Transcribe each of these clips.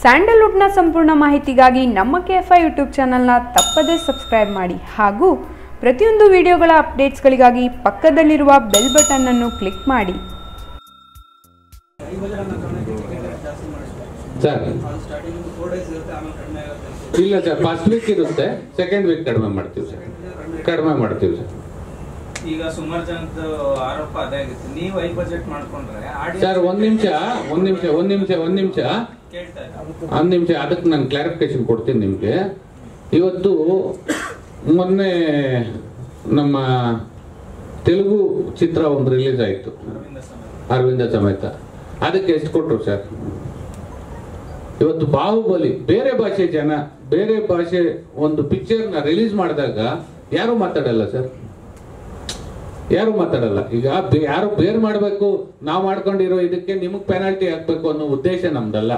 ಸ್ಯಾಂಡಲ್ವುಡ್ನ ಸಂಪೂರ್ಣ ಮಾಹಿತಿಗಾಗಿ ನಮ್ಮ ಕೆ ಎಫ್ ಐ ಯೂಟ್ಯೂಬ್ ಚಾನಲ್ನ ತಪ್ಪದೇ ಸಬ್ಸ್ಕ್ರೈಬ್ ಮಾಡಿ ಹಾಗೂ ಪ್ರತಿಯೊಂದು ವಿಡಿಯೋಗಳ ಅಪ್ಡೇಟ್ಸ್ಗಳಿಗಾಗಿ ಪಕ್ಕದಲ್ಲಿರುವ ಬೆಲ್ ಬಟನ್ ಅನ್ನು ಕ್ಲಿಕ್ ಮಾಡಿ ಸರ್ ಇಲ್ಲ ಸರ್ ಫಸ್ಟ್ ವೀಕ್ ಇರುತ್ತೆ ಸೆಕೆಂಡ್ ವೀಕ್ ಕಡಿಮೆ ಮಾಡ್ತೀವಿ ಸರ್ ಕಡಿಮೆ ಮಾಡ್ತೀವಿ ಸರ್ ಈಗ ಸುಮಾರು ಜನದ ಆರೋಪ ಅದೇ ಆಗಿತ್ತು ನೀವು ಐ ಬಜೆಟ್ ಮಾಡ್ಕೊಂಡ್ರೆ ಸರ್ ಒಂದ್ ನಿಮಿಷ ಒಂದ್ ನಿಮಿಷ ಒಂದ್ ನಿಮಿಷ ಒಂದ್ ನಿಮಿಷ ಕೇಳ್ತಾ ಇದ್ದಾರೆ ಒಂದ್ ನಿಮಿಷ ಅದಕ್ಕೆ ನಾನು ಕ್ಲಾರಿಫಿಕೇಶನ್ ಕೊಡ್ತೀನಿ ನಿಮಗೆ ಇವತ್ತು ಮೊನ್ನೆ ನಮ್ಮ ತೆಲುಗು ಚಿತ್ರ ಒಂದು ರಿಲೀಸ್ ಆಯಿತು ಅರವಿಂದ ಸಮಯ ಅರವಿಂದ ಸಮೇತ ಅದಕ್ಕೆ ಎಷ್ಟು ಕೊಟ್ಟರು ಸರ್ ಇವತ್ತು ಬಾಹುಬಲಿ ಬೇರೆ ಭಾಷೆ ಜನ ಬೇರೆ ಭಾಷೆ ಒಂದು ಪಿಕ್ಚರ್ನ ರಿಲೀಸ್ ಮಾಡಿದಾಗ ಯಾರು ಮಾತಾಡಲ್ಲ ಸರ್ ಯಾರು ಮಾತಾಡಲ್ಲ ಈಗ ಬೆ- ಯಾರು ಬೇರ್ ಮಾಡಬೇಕು ನಾವು ಮಾಡ್ಕೊಂಡಿರೋ ಇದಕ್ಕೆ ನಿಮಗ್ ಪೆನಾಲ್ಟಿ ಹಾಕ್ಬೇಕು ಅನ್ನೋ ಉದ್ದೇಶ ನಮ್ದಲ್ಲ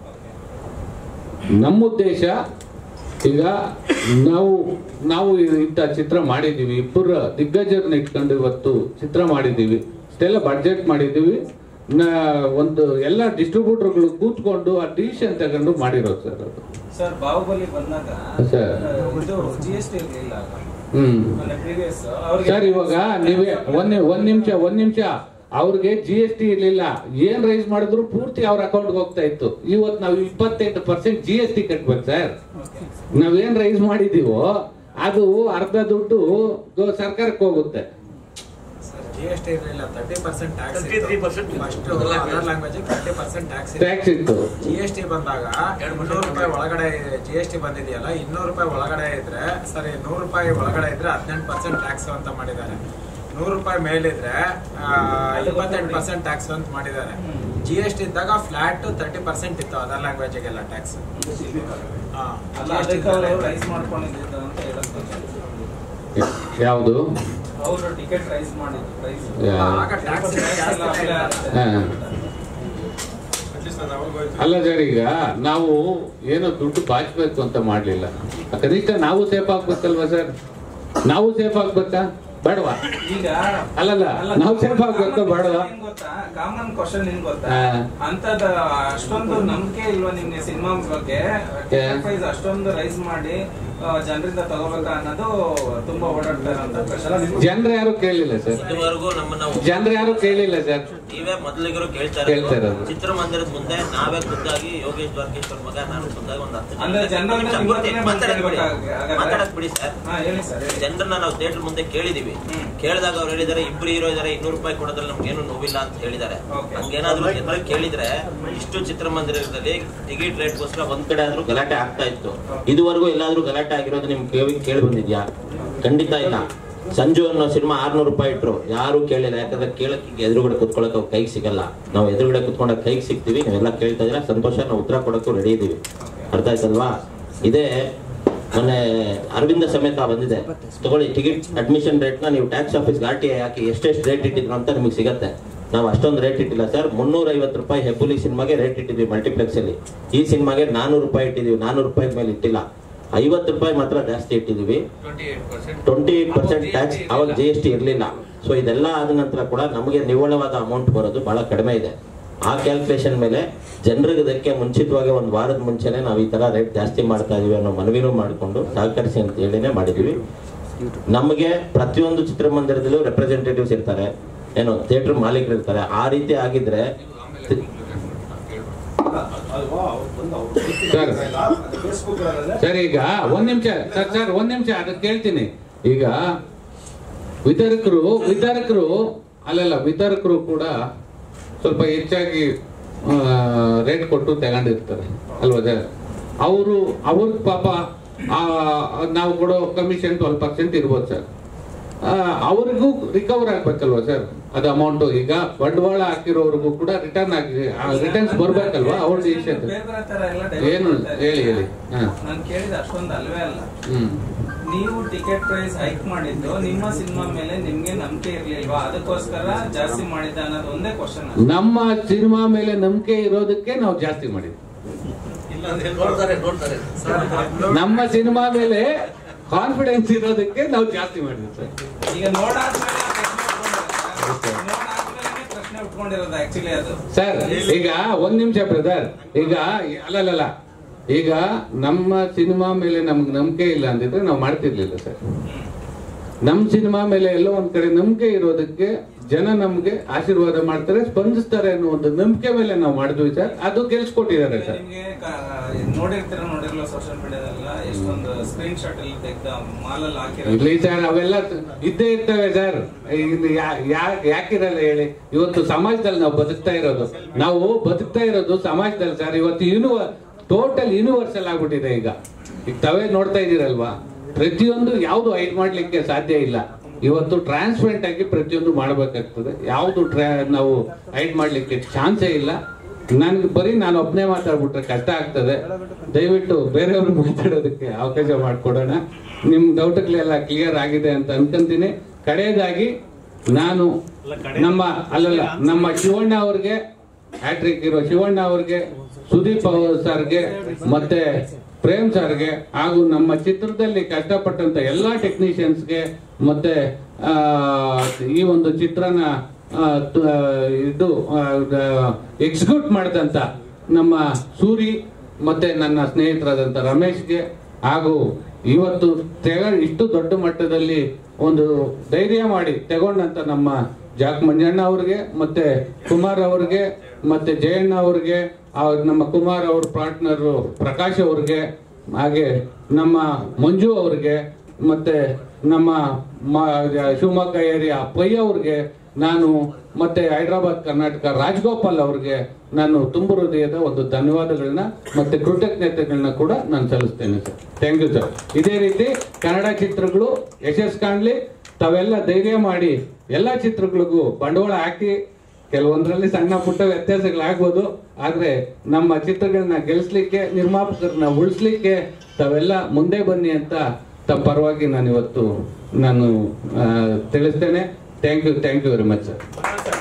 ನಮ್ಮ ಉದ್ದೇಶ ಈಗ ನಾವು ನಾವು ಇಂಥ ಚಿತ್ರ ಮಾಡಿದ್ದೀವಿ ಇಬ್ಬರ ದಿಗ್ಗಜರನ್ನ ಇಟ್ಕೊಂಡು ಇವತ್ತು ಚಿತ್ರ ಮಾಡಿದ್ದೀವಿ ಇಷ್ಟೆಲ್ಲ ಬಡ್ಜೆಟ್ ಮಾಡಿದ್ದೀವಿ ನಾ ಒಂದು ಎಲ್ಲ ಡಿಸ್ಟ್ರಿಬ್ಯೂಟರ್ಗಳು ಕೂತ್ಕೊಂಡು ಆ ಡಿಸಿಷನ್ ತಗೊಂಡು ಮಾಡಿರೋದು ಸರ್ ಅದು ಸರ್ ಬಾಹುಬಲಿ ಬಂದಾಗ ಸರ್. ಇದು ಜಿ ಎಸ್ ಟಿ ಇರಲಿಲ್ಲ ಹ್ಮ್ ಪ್ರೀವಿಯಸ್ ಸರ್ ಇವಾಗ ನೀವೇ ಒಂದ್ ಒಂದ್ ನಿಮಿಷ ಒಂದ್ ನಿಮಿಷ ಅವ್ರಿಗೆ ಜಿ ಎಸ್ ಟಿ ಇರ್ಲಿಲ್ಲ ಏನ್ ರೈಸ್ ಮಾಡಿದ್ರು ಪೂರ್ತಿ ಅವ್ರ ಅಕೌಂಟ್ಗೆ ಹೋಗ್ತಾ ಇತ್ತು ಇವತ್ತು ನಾವು ಇಪ್ಪತ್ತೆಂಟು ಪರ್ಸೆಂಟ್ ಜಿ ಎಸ್ ಟಿ ಕಟ್ಬೇಕು ಸರ್ ನಾವೇನ್ ರೈಸ್ ಮಾಡಿದೀವೋ ಅದು ಅರ್ಧ ದುಡ್ಡು ಗೋ- ಸರ್ಕಾರಕ್ಕೆ ಹೋಗುತ್ತೆ ಜಿ ಎಸ್ ಟಿ ಇರಲಿಲ್ಲ thirty percent tax 33% first other language thirty percent tax tax ಇತ್ತು ಜಿ ಎಸ್ ಟಿ ಬಂದಾಗ ಮುನ್ನೂರು ರೂಪಾಯಿ ಒಳಗಡೆ ಜಿ ಎಸ್ ಟಿ ಬಂದಿದೆಯಲ್ಲ ಇನ್ನೂರು ರೂಪಾಯಿ ಒಳಗಡೆ ಇದ್ರೆ ಸರಿ ನೂರು ರೂಪಾಯಿ ಒಳಗಡೆ ಇದ್ರೆ ಹದಿನೆಂಟು ಪರ್ಸೆಂಟ್ ಟ್ಯಾಕ್ಸ್ ಅಂತ ಮಾಡಿದ್ದಾರೆ ನೂರು ರೂಪಾಯಿ ಮೇಲಿದ್ರೆ ಇಪ್ಪತ್ತೆಂಟು ಪರ್ಸೆಂಟ್ ಟ್ಯಾಕ್ಸ್ ಅಂತ ಮಾಡಿದ್ದಾರೆ ಜಿ ಎಸ್ ಟಿ ಇದ್ದಾಗ ಫ್ಲಾಟ್ ತರ್ಟಿ ಪರ್ಸೆಂಟ್ ಇತ್ತು ಅದರ್ ಲ್ಯಾಂಗ್ವೇಜ್ಗೆಲ್ಲ ಟ್ಯಾಕ್ಸ್ ಅಲ್ಲ ಅದಕ್ಕೆ ಅವರು ರೈಸ್ ಮಾಡ್ಕೊಂಡಿದ್ದು ಅಂತ ಹೇಳಕ್ ಯಾವುದು ಅವರು ಟಿಕೆಟ್ ರೈಸ್ ಮಾಡಿದ್ರು ರೈಸ್ ಆಗ ಟ್ಯಾಕ್ಸ್ ಜಾಸ್ತಿ ಹಾ. ಅಲ್ಲ ಸರ್ ಈಗ ನಾವು ಏನೋ ದುಡ್ಡು ಬಾಚ್ಬೇಕು ಅಂತ ಮಾಡ್ಲಿಲ್ಲ ಕನಿಷ್ಠ ನಾವು ಸೇಫ್ ಆಗ್ಬೇಕಲ್ವಾ ಸರ್ ನಾವು ಸೇಫ್ ಆಗ್ಬೇಕಾ ಬೇಡವಾ ಈಗ ಅಲ್ಲಲ್ಲ ನಾವು ಸೇಫ್ ಆಗ್ಬೇಕಾ ಬೇಡವಾ ಏನ್ ಗೊತ್ತಾ ಕಾಮನ್ ಕ್ವಶನ್ ಏನ್ ಗೊತ್ತಾ ಹಾ. ಅಂತದ ಅಷ್ಟೊಂದು ನಂಬಿಕೆ ಇಲ್ವಾ ನಿಮ್ಗೆ ಸಿನಿಮಾ ಬಗ್ಗೆ Yeah. ಪ್ರೈಸ್ ಅಷ್ಟೊಂದು ರೈಸ್ ಮಾಡಿ ಆ, ಜನರಿಂದ ತಗೋಬೇಕಾ ಅನ್ನೋದು ತುಂಬಾ ಓಡಾಡ್ತಾ ಇರೋಂತ ಪ್ರಶ್ನೆ ಜನರು ಯಾರು ಕೇಳಿಲ್ಲ ಸರ್ ಇದುವರೆಗೂ ನಮ್ಮನ್ನ ಜನರು ಯಾರು ಕೇಳಿಲ್ಲ ಸರ್ ನೀವೇ ಮೊದಲಿಗರು ಕೇಳ್ತಾ ಕೇಳ್ತಾ ಇರೋದು ಇರೋದು. ಚಿತ್ರಮಂದಿರದ ಮುಂದೆ ನಾವೇ ಖುದ್ದಾಗಿ ಯೋಗೇಶ್ ದ್ವಾರಕೇಶ್ವರ್ ಮಗ ನಾನು ಖುದ್ದಾಗಿ ಒಂದು ಹತ್ತು ಅಂದ್ರೆ ಜನರನ್ನ ನಿಮಿಷ ನಿಮ್ಮ ಕೊಡ್ತೀನಿ. ಹತ್ರನೇ ಮಾತಾಡಕ್ ಬಿಡಿ. ಮಾತಾಡ್ಬೇಕಾಗುತ್ತೆ. ಹಾಗಾದ್ರೆ? ಮಾತಾಡಕ್ ಬಿಡಿ ಸರ್ ಹಾ ಹೇಳಿ ಸರ್ ಹೇಳಿ. ಜನರನ್ನ ನಾವು ಥಿಯೇಟರ್ ಮುಂದೆ ಕೇಳಿದೀವಿ ಹ್ಮ್. ಕೇಳಿದಾಗ ಅವ್ರು ಹೇಳಿದಾರೆ ಇಬ್ರು ಹೀರೋ ಇದಾರೆ ಇನ್ನೂರು ರೂಪಾಯಿ ಕೊಡೋದ್ರಲ್ಲಿ ನಮ್ಗೇನು ನೋವಿಲ್ಲ ಅಂತ ಹೇಳಿದ್ದಾರೆ Okay. ಹಂಗೇನಾದ್ರೂ ಜನರಿಗೆ ಕೇಳಿದ್ರೆ ಇಷ್ಟು ಚಿತ್ರಮಂದಿರದಲ್ಲಿ ಟಿಕೆಟ್ ರೇಟ್ಗೋಸ್ಕರ ಒಂದ್ ಕಡೆ ಆದ್ರೂ ಗಲಾಟೆ ಆಗ್ತಾ ಇತ್ತು ಇದುವರೆಗೂ ಎಲ್ಲಾದ್ರೂ ಗಲಾಟೆ ಆಗಿರೋದು ನಿಮ್ ಕಿವಿಗೆ ಕೇಳಿ ಬಂದಿದ್ಯಾ ಖಂಡಿತ ಇಲ್ಲ ಸಂಜು ಅನ್ನೋ ಸಿನಿಮಾ ಆರ್ನೂರು ರೂಪಾಯಿ ಇಟ್ರು ಯಾರು ಕೇಳಿಲ್ಲ ಯಾಕಂದ್ರೆ ಕೇಳಕ್ ಎದುರುಗಡೆ ಕುತ್ಕೊಳಕ್ ಅವ್ರ ಕೈಗೆ ಸಿಗಲ್ಲ ನಾವು ಎದುರುಗಡೆ ಕುತ್ಕೊಂಡಾಗ ಕೈಗೆ ಸಿಗ್ತೀವಿ ನೀವೆಲ್ಲ ಕೇಳ್ತಾ ಇದ್ರೆ ಸಂತೋಷ ನಾವು ಉತ್ತರ ಕೊಡಕ್ಕೂ ರೆಡಿ ಇದೀವಿ ಅರ್ಥ ಆಯ್ತಲ್ವಾ ಇದೇ ಮೊನ್ನೆ ಅರವಿಂದ ಸಮೇತ ಬಂದಿದೆ ತಗೊಳ್ಳಿ ಟಿಕೆಟ್ ಅಡ್ಮಿಷನ್ ರೇಟ್ ನ ನೀವು tax office R T I ಹಾಕಿ ಎಷ್ಟೆಷ್ಟು ರೇಟ್ ಇಟ್ಟಿದ್ರು ಅಂತ ನಿಮಗೆ ಸಿಗತ್ತೆ ನಾವು ಅಷ್ಟೊಂದು ರೇಟ್ ಇಟ್ಟಿಲ್ಲ ಸರ್ ಮುನ್ನೂರ ಐವತ್ತು ರೂಪಾಯಿ ಹೆಬ್ಬುಲಿ ಸಿನಿಮಾಗೆ ರೇಟ್ ಇಟ್ಟಿದ್ವಿ ಮಲ್ಟಿಪ್ಲೆಕ್ಸ್ ಅಲ್ಲಿ ಈ ಸಿನಿಮಾಗೆ ನಾನೂರು ರೂಪಾಯಿ ಇಟ್ಟಿದ್ವಿ ನಾನೂರು ರೂಪಾಯಿ ಮೇಲೆ ಇಟ್ಟಿಲ್ಲ ಐವತ್ತು ರೂಪಾಯಿ ಮಾತ್ರ ಜಾಸ್ತಿ ಇಟ್ಟಿದೀವಿ ಟ್ವೆಂಟಿ ಏಟ್ ಪರ್ಸೆಂಟ್ ಟ್ಯಾಕ್ಸ್ ಅವಾಗ ಜಿ ಎಸ್ ಟಿ ಇರಲಿಲ್ಲ ಸೊ ಇದೆಲ್ಲ ಆದ ನಂತರ ಕೂಡ ನಮಗೆ ನಿವ್ವಳವಾದ ಅಮೌಂಟ್ ಬರೋದು ಬಹಳ ಕಡಿಮೆ ಇದೆ ಆ ಕ್ಯಾಲ್ಕುಲೇಷನ್ ಮೇಲೆ ಜನರಿಗೆ ಇದಕ್ಕೆ ಮುಂಚಿತವಾಗಿ ಒಂದು ವಾರದ ಮುಂಚೆನೆ ನಾವು ಈ ತರ ರೇಟ್ ಜಾಸ್ತಿ ಮಾಡ್ತಾ ಇದೀವಿ ಅನ್ನೋ ಮನವಿನೂ ಮಾಡಿಕೊಂಡು ಸಹಕರಿಸಿ ಅಂತ ಹೇಳಿನೇ ಮಾಡಿದೀವಿ ನಮಗೆ ಪ್ರತಿಯೊಂದು ಚಿತ್ರಮಂದಿರದಲ್ಲೂ ರೆಪ್ರೆಸೆಂಟೇಟಿವ್ಸ್ ಇರ್ತಾರೆ ಏನು ಥಿಯೇಟರ್ ಮಾಲೀಕರು ಇರ್ತಾರೆ ಆ ರೀತಿ ಆಗಿದ್ರೆ ಸರ್ ಸರ್ ಈಗ ಒಂದ್ ನಿಮಿಷ ಸರ್ ಸರ್ ಒಂದ್ ನಿಮಿಷ ಅದಕ್ಕೆ ಕೇಳ್ತೀನಿ ಈಗ ವಿತರಕರು ವಿತರಕರು ಅಲ್ಲಲ್ಲ ವಿತರಕರು ಕೂಡ ಸ್ವಲ್ಪ ಹೆಚ್ಚಾಗಿ ರೇಟ್ ಕೊಟ್ಟು ತಗೊಂಡಿರ್ತಾರೆ ಅಲ್ವಾ ಸರ್ ಅವರು ಅವ್ರ ಪಾಪ ಆ, ನಾವು ಕೊಡೋ ಕಮಿಷನ್ ಟ್ವೆಲ್ ಪರ್ಸೆಂಟ್ ಇರ್ಬೋದು ಸರ್ ಆ, ಅವ್ರಿಗೂ ರಿಕವರ್ ಆಗ್ಬೇಕಲ್ವಾ ಸರ್ ಅದು ಅಮೌಂಟ್ ಈಗ ಬಂಡವಾಳ ಹಾಕಿರೋರ್ಗೂ ಕೂಡ ರಿಟರ್ನ್ ಆಗಿ ರಿಟರ್ನ್ಸ್ ಬರ್ಬೇಕಲ್ವಾ ಅವ್ರ ಡಿಸಿಷನ್ ಬೇರೆ ಬೇರೆ ತರ ಎಲ್ಲ divert ಏನು ಮಾಡ್ತಾ ಇದ್ದಾರೆ. ಹೇಳಿ ಹೇಳಿ ಹಾ ನಾನ್ ಕೇಳಿದ ಅಷ್ಟೊಂದು ಅಲ್ವೇ ಅಲ್ಲ ಹ್ಮ್ ನೀವು ಟಿಕೆಟ್ ಪ್ರೈಸ್ ಹೈಕ್ ಮಾಡಿದ್ದು ನಿಮ್ಮ ಸಿನಿಮಾ ಮೇಲೆ ನಿಮ್ಗೆ ನಂಬಿಕೆ ಇರ್ಲಿಲ್ವಾ ಅದಕ್ಕೋಸ್ಕರ ಜಾಸ್ತಿ ಮಾಡಿದ್ದ ಅನ್ನೋದು ಒಂದೇ ಕ್ವಶನ್ ನಮ್ಮ ಸಿನಿಮಾ ಮೇಲೆ ನಂಬಿಕೆ ಇರೋದಕ್ಕೆ ನಾವು ಜಾಸ್ತಿ ಮಾಡಿದ್ವಿ ನೋಡ್ತಾರೆ ನೋಡ್ತಾರೆ ನಮ್ಮ ಸಿನಿಮಾ ಮೇಲೆ ಕಾನ್ಫಿಡೆನ್ಸ್ ಇರೋದಕ್ಕೆ ನಾವು ಜಾಸ್ತಿ ಮಾಡಿದ್ವಿ ಸರ್ ಈಗ ನೋಡಾದ್ಮೇಲೆ ಪ್ರಶ್ನೆ ಪ್ರಶ್ನೆ ಉಟ್ಕೊಂಡಿರೋದು ಆಕ್ಚುಲಿ ಅದು ಸರ್ ಈಗ ಒಂದ್ ನಿಮಿಷ ಬ್ರದರ್ ಈಗ ಅಲ್ಲಲ್ಲ ಈಗ ನಮ್ಮ ಸಿನಿಮಾ ಮೇಲೆ ನಮ್ಗೆ ನಂಬಿಕೆ ಇಲ್ಲ ಅಂದಿದ್ರೆ ನಾವು ಮಾಡ್ತಿರ್ಲಿಲ್ಲ ಸರ್ ನಮ್ಮ ಸಿನಿಮಾ ಮೇಲೆ ಎಲ್ಲೋ ಒಂದ್ ಕಡೆ ನಂಬಿಕೆ ಇರೋದಕ್ಕೆ ಜನ ನಮ್ಗೆ ಆಶೀರ್ವಾದ ಮಾಡ್ತಾರೆ ಸ್ಪಂದಿಸ್ತಾರೆ ಅನ್ನೋ ಒಂದು ನಂಬಿಕೆ ಮೇಲೆ ನಾವು ಮಾಡಿದ್ವಿ ಸರ್ ಅದು ಗೆಲ್ಸ್ಕೊಟ್ಟಿದ್ದಾರೆ ಸರ್ ನಿಮ್ಗೆ ಕ- ನೋಡಿರ್ತೀರ ನೋಡಿರಲ್ಲ ಸೋಷಿಯಲ್ ಮೀಡಿಯಾದಲ್ಲ ಎಷ್ಟೊಂದು ಸ್ಕ್ರೀನ್ ಶಾಟ್ ಎಲ್ಲ ತೆಗ್ದ ಮಾಲಲ್ಲಿ ಹಾಕಿರೋ ಇರ್ಲಿ ಸರ್ ಅವೆಲ್ಲ ಇದ್ದೇ ಇರ್ತವೆ ಸರ್ ಇದು ಯಾ- ಯಾ- ಯಾಕಿರಲ್ಲ ಹೇಳಿ ಇವತ್ತು ಸಮಾಜದಲ್ಲಿ ನಾವು ಬದುಕ್ತಾ ಇರೋದು ನಾವು ಬದುಕ್ತಾ ಇರೋದು ಸಮಾಜದಲ್ಲಿ ಸರ್ ಇವತ್ತು ಯೂನಿವ ಟೋಟಲ್ ಯೂನಿವರ್ಸಲ್ ಆಗ್ಬಿಟ್ಟಿದೆ ಈಗ ಈಗ ತಾವೇ ನೋಡ್ತಾ ಇದೀರಲ್ವಾ ಪ್ರತಿಯೊಂದು ಯಾವುದು ಹೈಡ್ ಮಾಡ್ಲಿಕ್ಕೆ ಸಾಧ್ಯ ಇಲ್ಲ ಇವತ್ತು ಟ್ರಾನ್ಸ್ಪರೆಂಟ್ ಆಗಿ ಪ್ರತಿಯೊಂದು ಮಾಡಬೇಕಾಗ್ತದೆ ಯಾವುದು ಟ್ರಾ ನಾವು ಹೈಡ್ ಮಾಡ್ಲಿಕ್ಕೆ ಚಾನ್ಸೇ ಇಲ್ಲ ನನ್ಗೆ ಬರೀ ನಾನು ಒಬ್ಬನೇ ಮಾತಾಡ್ಬಿಟ್ರೆ ಕಷ್ಟ ಆಗ್ತದೆ ದಯವಿಟ್ಟು ಬೇರೆಯವ್ರು ಮಾತಾಡೋದಕ್ಕೆ ಅವಕಾಶ ಮಾಡಿಕೊಡೋಣ ನಿಮ್ ಡೌಟ್ಗಳೆಲ್ಲ ಕ್ಲಿಯರ್ ಆಗಿದೆ ಅಂತ ಅನ್ಕೊಂತೀನಿ ಕಡೆಯದಾಗಿ ನಾನು ನಮ್ಮ ಅಲ್ಲಲ್ಲ ನಮ್ಮ ಶಿವಣ್ಣ ಅವ್ರಿಗೆ ಹ್ಯಾಟ್ರಿಕ್ ಇರೋ ಶಿವಣ್ಣ ಅವ್ರಿಗೆ ಸುದೀಪ್ ಅವ್ರ ಸರ್ಗೆ ಮತ್ತೆ ಪ್ರೇಮ್ ಸರ್ಗೆ ಹಾಗೂ ನಮ್ಮ ಚಿತ್ರದಲ್ಲಿ ಕಷ್ಟಪಟ್ಟಂತ ಎಲ್ಲಾ ಟೆಕ್ನಿಷಿಯನ್ಸ್ಗೆ ಮತ್ತೆ ಆ, ಈ ಒಂದು ಚಿತ್ರನ ಆ, ತ- ಇದು ಎಕ್ಸಿಕ್ಯೂಟ್ ಮಾಡಿದಂತ ನಮ್ಮ ಸೂರಿ ಮತ್ತೆ ನನ್ನ ಸ್ನೇಹಿತರಾದಂತ ರಮೇಶ್ಗೆ ಹಾಗೂ ಇವತ್ತು ತೆಗ ಇಷ್ಟು ದೊಡ್ಡ ಮಟ್ಟದಲ್ಲಿ ಒಂದು ಧೈರ್ಯ ಮಾಡಿ ತಗೊಂಡಂತ ನಮ್ಮ ಜಾಕ್ ಮಂಜಣ್ಣ ಅವ್ರಿಗೆ ಮತ್ತೆ ಕುಮಾರ್ ಅವ್ರಿಗೆ ಮತ್ತೆ ಜಯಣ್ಣ ಅವ್ರಿಗೆ ಅವ್ರ ನಮ್ಮ ಕುಮಾರ್ ಅವ್ರ ಪಾರ್ಟ್ನರ್ ಪ್ರಕಾಶ್ ಅವ್ರಿಗೆ ಹಾಗೆ ನಮ್ಮ ಮಂಜು ಅವ್ರಿಗೆ ಮತ್ತೆ ನಮ್ಮ ಮ- ಶಿವಮೊಗ್ಗ ಏರಿಯಾ ಅಪ್ಪಯ್ಯ ಅವ್ರಿಗೆ ನಾನು ಮತ್ತೆ ಹೈದರಾಬಾದ್ ಕರ್ನಾಟಕ ರಾಜಗೋಪಾಲ್ ಅವ್ರಿಗೆ ನಾನು ತುಂಬ ಹೃದಯದ ಒಂದು ಧನ್ಯವಾದಗಳನ್ನ ಮತ್ತೆ ಕೃತಜ್ಞತೆಗಳನ್ನ ಕೂಡ ನಾನು ಸಲ್ಲಿಸ್ತೇನೆ ಸರ್ ಥ್ಯಾಂಕ್ ಯು ಸರ್ ಇದೇ ರೀತಿ ಕನ್ನಡ ಚಿತ್ರಗಳು ಯಶಸ್ ಕಾಣ್ಲಿ ತಾವೆಲ್ಲ ಧೈರ್ಯ ಮಾಡಿ ಎಲ್ಲಾ ಚಿತ್ರಗಳಿಗೂ ಬಂಡವಾಳ ಹಾಕಿ ಕೆಲವೊಂದರಲ್ಲಿ ಸಣ್ಣ ಪುಟ್ಟ ವ್ಯತ್ಯಾಸಗಳಾಗ್ಬೋದು ಆದ್ರೆ ನಮ್ಮ ಚಿತ್ರಗಳನ್ನ ಗೆಲ್ಲಿಸ್ಲಿಕ್ಕೆ ನಿರ್ಮಾಪಕರನ್ನ ಉಳಿಸ್ಲಿಕ್ಕೆ ತಾವೆಲ್ಲ ಮುಂದೆ ಬನ್ನಿ ಅಂತ ತಮ್ಮ ಪರವಾಗಿ ನಾನು ಇವತ್ತು ನಾನು ಆ, ತಿಳಿಸ್ತೇನೆ thank you thank you very much sir